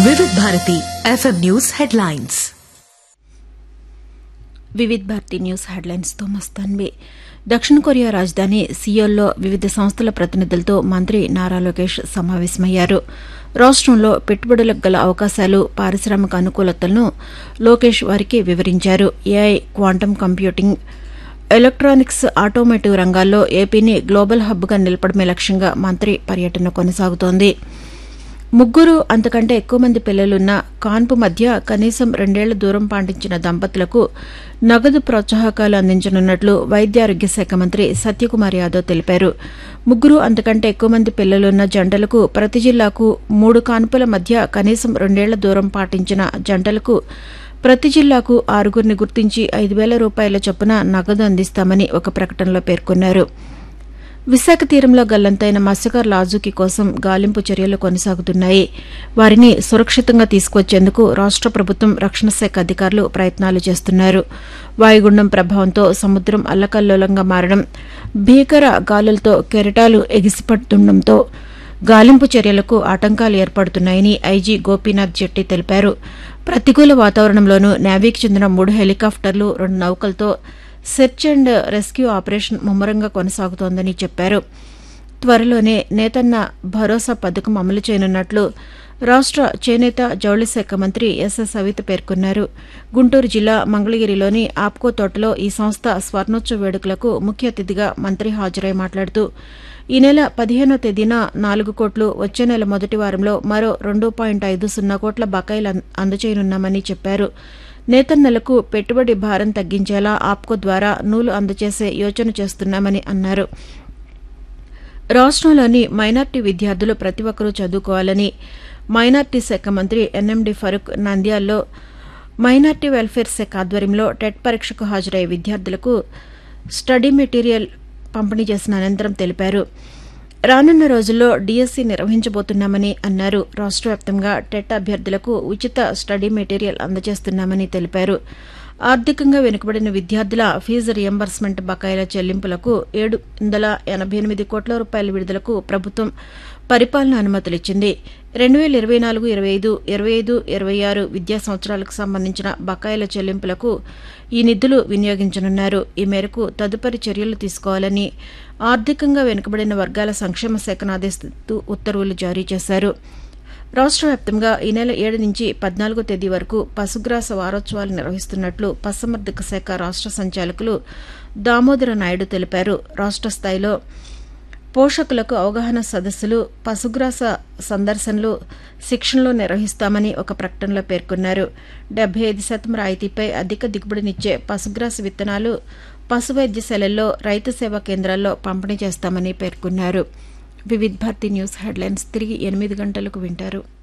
వివిధ Bharati FM news headlines Vividh Bharati news హెడ్లైన్స్తో మస్తాన్వి దక్షిణ కొరియా రాజధాని సియోల్లో వివిధ సంస్థల ప్రతినిధులతో మంత్రి నారా లోకేష్ సమావేశమయ్యారు రాష్టంలో పెట్టుబడులకు గల అవకాశాలు పారిశ్రామిక అనుకూలతలను లోకేష్ వారికి వివరించారు AI quantum computing electronics automotive రంగాల్లో ఏపీని గ్లోబల్ హబ్గా నిలపడమే లక్ష్యంగా మంత్రి పర్యటన కొనసాగుతోంది ముగ్గురు అంతకంటే ఎక్కువ మంది పిల్లలున్న కాన్పు మధ్య కనీసం రెండేళ్ల దూరం పాటించిన దంపతులకు నగదు ప్రోత్సాహకాలు అందించనున్నట్లు వైద్యారోగ్య శాఖ మంత్రి సత్యకుమార్ యాదవ్ తెలిపారు ముగ్గురు అంతకంటే ఎక్కువ మంది పిల్లలున్న జంటలకు ప్రతి జిల్లాకు మూడు కాన్పుల మధ్య కనీసం రెండేళ్ల దూరం పాటించిన జంటలకు ప్రతి జిల్లాకు ఆరుగురిని గుర్తించి ఐదు వేల రూపాయల చొప్పున నగదు అందిస్తామని ఒక ప్రకటనలో పేర్కొన్నారు విశాఖ తీరంలో గల్లంతైన మత్స్యకారుల ఆజూకీ కోసం గాలింపు చర్యలు కొనసాగుతున్నాయి వారిని సురక్షితంగా తీసుకొచ్చేందుకు రాష్ట ప్రభుత్వం రక్షణ శాఖ అధికారులు ప్రయత్నాలు చేస్తున్నారు వాయుగుండం ప్రభావంతో సముద్రం అల్లకల్లోలంగా మారడం భీకర గాలులతో కెరటాలు ఎగిసిపడుతుండటంతో గాలింపు చర్యలకు ఆటంకాలు ఏర్పడుతున్నాయని ఐజీ గోపీనాథ్ జెట్టి తెలిపారు ప్రతికూల వాతావరణంలోనూ నేవీకి చెందిన మూడు హెలికాప్టర్లు రెండు నౌకలతో సెర్చ్ అండ్ రెస్క్యూ ఆపరేషన్ ముమ్మరంగా కొనసాగుతోందని చెప్పారు త్వరలోనే నేతన్న భరోసా పథకం అమలు చేయనున్నట్లు రాష్ట చేనేత జౌళి శాఖ మంత్రి ఎస్ఎస్ సవిత పేర్కొన్నారు గుంటూరు జిల్లా మంగళగిరిలోని ఆప్కో తోటలో ఈ సంస్థ స్వర్ణోత్సవ వేడుకలకు ముఖ్య అతిథిగా మంత్రి హాజరై మాట్లాడుతూ ఈ నెల పదిహేనో తేదీన నాలుగు కోట్లు వచ్చే నెల మొదటి వారంలో మరో రెండు పాయింట్ ఐదు సున్నా కోట్ల బకాయిలు అం- అందజేయనున్నామని చెప్పారు నేతన్నలకు పెట్టుబడి భారం తగ్గించేలా ఆప్కో ద్వారా నూలు అందజేసే యోచన చేస్తున్నామని అన్నారు రాష్ట్రంలోని మైనార్టీ విద్యార్థులు ప్రతి ఒక్కరూ చదువుకోవాలని మైనార్టీ శాఖ మంత్రి ఎన్ఎండి ఫరూక్ నంద్యాల్లో మైనార్టీ వెల్ఫేర్ శాఖ ఆధ్వర్యంలో టెట్ పరీక్షకు హాజరయ్యే విద్యార్థులకు స్టడీ మెటీరియల్ పంపిణీ చేసిన అనంతరం తెలిపారు రానున్న రోజుల్లో డీఎస్సీ నిర్వహించబోతున్నామని అన్నారు రాష్ట్ర వ్యాప్తంగా టెట్ అభ్యర్థులకు ఉచిత స్టడీ మెటీరియల్ అందజేస్తున్నామని తెలిపారు ఆర్థికంగా వెనుకబడిన విద్యార్థుల ఫీజు రియంబర్స్మెంట్ బకాయిల చెల్లింపులకు ఏడు వందల ఎనభై ఎనిమిది కోట్ల రూపాయల విడుదలకు ప్రభుత్వం పరిపాలన అనుమతులిచ్చింది రెండు వేల ఇరవై నాలుగు ఇరవై ఐదు ఇరవై ఐదు ఇరవై ఆరు విద్యా సంవత్సరాలకు సంబంధించిన బకాయిల చెల్లింపులకు ఈ నిధులు వినియోగించనున్నారు ఈ మేరకు తదుపరి చర్యలు తీసుకోవాలని ఆర్థికంగా వెనుకబడిన వర్గాల సంక్షేమ శాఖను ఆదేశిస్తూ ఉత్తర్వులు జారీ చేశారు రాష్ట్ర వ్యాప్తంగా ఈ నెల ఏడు నుంచి పద్నాలుగో తేదీ వరకు పశుగ్రాస వారోత్సవాలు నిర్వహిస్తున్నట్లు పశుసంవర్ధక శాఖ రాష్ట్ర సంచాలకులు దామోదర నాయుడు తెలిపారు రాష్ట్ర స్థాయిలో పోషకులకు అవగాహన సదస్సులు పశుగ్రాస సందర్శనలు శిక్షణలు నిర్వహిస్తామని ఒక ప్రకటనలో పేర్కొన్నారు డెబ్బై ఐదు శాతం రాయితీపై అధిక దిగుబడినిచ్చే పశుగ్రాస విత్తనాలు పశు వైద్యశాలల్లో రైతు సేవా కేంద్రాల్లో పంపిణీ చేస్తామని పేర్కొన్నారు వివిధ్ భారతి న్యూస్ హెడ్లైన్స్ తిరిగి ఎనిమిది గంటలకు వింటారు